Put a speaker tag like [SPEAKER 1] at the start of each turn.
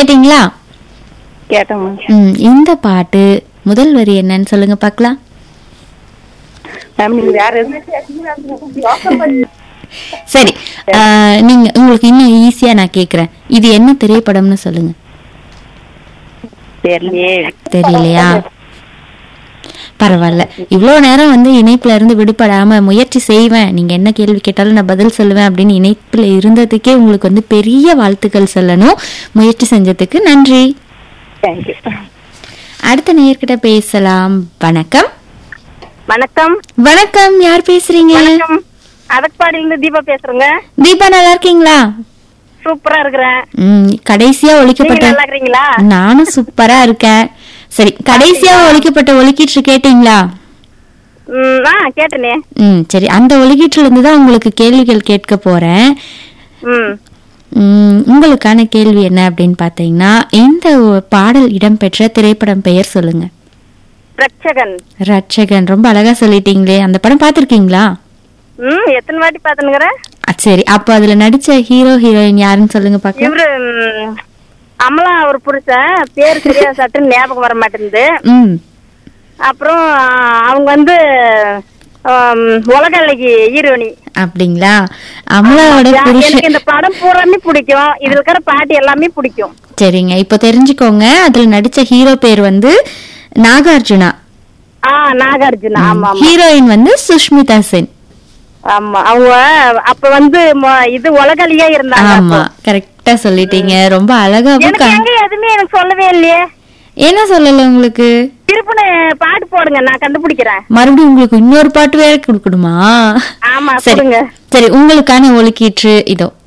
[SPEAKER 1] கேட்டிங்களா
[SPEAKER 2] கேட்டோம்
[SPEAKER 1] ம் இந்த பாட்டு முதல் வரி என்னன்னு சொல்லுங்க பார்க்கலாம்
[SPEAKER 2] மேம் நீங்க வேற எதுவும்
[SPEAKER 1] சரி ஆ, நீங்க உங்களுக்கு இன்னும் ஈஸியா நான் கேக்குறேன் இது என்ன திரைப்படம்னு சொல்லுங்க
[SPEAKER 2] தெரியலையே
[SPEAKER 1] தெரியலையா பரவாயில்ல இவ்வளோ நேரம் வந்து இணைப்புல இருந்து விடுபடாம முயற்சி செய்வேன் நீங்க என்ன கேள்வி கேட்டாலும் நான் பதில் சொல்லுவேன் அப்படின்னு இணைப்புல இருந்ததுக்கே உங்களுக்கு வந்து பெரிய வாழ்த்துக்கள் சொல்லணும் முயற்சி செஞ்சதுக்கு நன்றி
[SPEAKER 2] தேங்க்யூ
[SPEAKER 1] அடுத்த நேயர்கிட்ட பேசலாம் வணக்கம்
[SPEAKER 2] வணக்கம்
[SPEAKER 1] வணக்கம் யார் பேசுறீங்க
[SPEAKER 2] வணக்கம் அதற்பாடியில இருந்து தீபா பேசுறேங்க
[SPEAKER 1] தீபா நல்லா இருக்கீங்களா
[SPEAKER 2] சூப்பரா இருக்கிறேன்
[SPEAKER 1] ம் கடைசியா
[SPEAKER 2] நீங்க
[SPEAKER 1] ஒழிக்கப்பட்ட
[SPEAKER 2] நல்லா இருக்கிறீங்களா
[SPEAKER 1] நானும் சூப்பரா இருக்கேன் சரி கடைசியா ஒழிக்கப்பட்ட ஒலிக்கீற்று கேட்டீங்களா
[SPEAKER 2] ம், ஆ கேட்டனே
[SPEAKER 1] ம் சரி அந்த ஒலிக்கீற்றுல இருந்து தான் உங்களுக்கு கேள்விகள் கேட்க போறேன்
[SPEAKER 2] ம்
[SPEAKER 1] ம், உங்களுக்கான கேள்வி என்ன அப்படின்னு பார்த்தீங்கன்னா இந்த ஒ- பாடல் இடம்பெற்ற திரைப்படம் பெயர் சொல்லுங்க
[SPEAKER 2] ரட்சகன்
[SPEAKER 1] ரட்சகன் ரொம்ப அழகா சொல்லிட்டீங்களே அந்த படம் பார்த்திருக்கீங்களா
[SPEAKER 2] ம் எத்தனை வாட்டி பாத்துனுங்கிற
[SPEAKER 1] அ, சரி அப்போ அதுல நடிச்ச ஹீரோ ஹீரோயின் யாருன்னு சொல்லுங்க பார்க்கலாம்
[SPEAKER 2] இவரு ம், அமலா ஒரு புருஷன் பேர் சரியா சட்டுன்னு ஞாபகம் வர மாட்டேங்குது
[SPEAKER 1] ம்
[SPEAKER 2] அப்புறம் அவங்க வந்து ஆம், உலக அழகி ஹீரோனி
[SPEAKER 1] அப்படிங்களா அமலாவோட புருஷன்
[SPEAKER 2] எனக்கு இந்த படம் பூராமே பிடிக்கும் இதுல இருக்கிற பாட்டு எல்லாமே பிடிக்கும்
[SPEAKER 1] சரிங்க இப்போ தெரிஞ்சுக்கோங்க அதுல நடிச்ச ஹீரோ பேர் வந்து நாகார்ஜுனா
[SPEAKER 2] ஆ நாகார்ஜுனா ஆமா ஆமா
[SPEAKER 1] ஹீரோயின் வந்து சுஷ்மிதா சென்
[SPEAKER 2] ஆமா அவங்க அப்ப வந்து மொ- இது உலகலியா இருந்தாங்க
[SPEAKER 1] ஆமா
[SPEAKER 2] அப்போ.
[SPEAKER 1] கரெக்டா சொல்லிட்டீங்க ரொம்ப அழகாவும்
[SPEAKER 2] எனக்கு
[SPEAKER 1] க-
[SPEAKER 2] எங்க எதுவுமே எனக்கு சொல்லவே இல்லையே
[SPEAKER 1] என்ன சொல்லல உங்களுக்கு
[SPEAKER 2] திருப்புன பாட்டு போடுங்க நான் கண்டுபிடிக்கிறேன்
[SPEAKER 1] மறுபடியும் உங்களுக்கு இன்னொரு பாட்டு வேற கொடுக்கணுமா
[SPEAKER 2] ஆமா
[SPEAKER 1] சரி
[SPEAKER 2] சொல்லுங்க
[SPEAKER 1] சரி உங்களுக்கான ஒலிக்கீற்று இதோ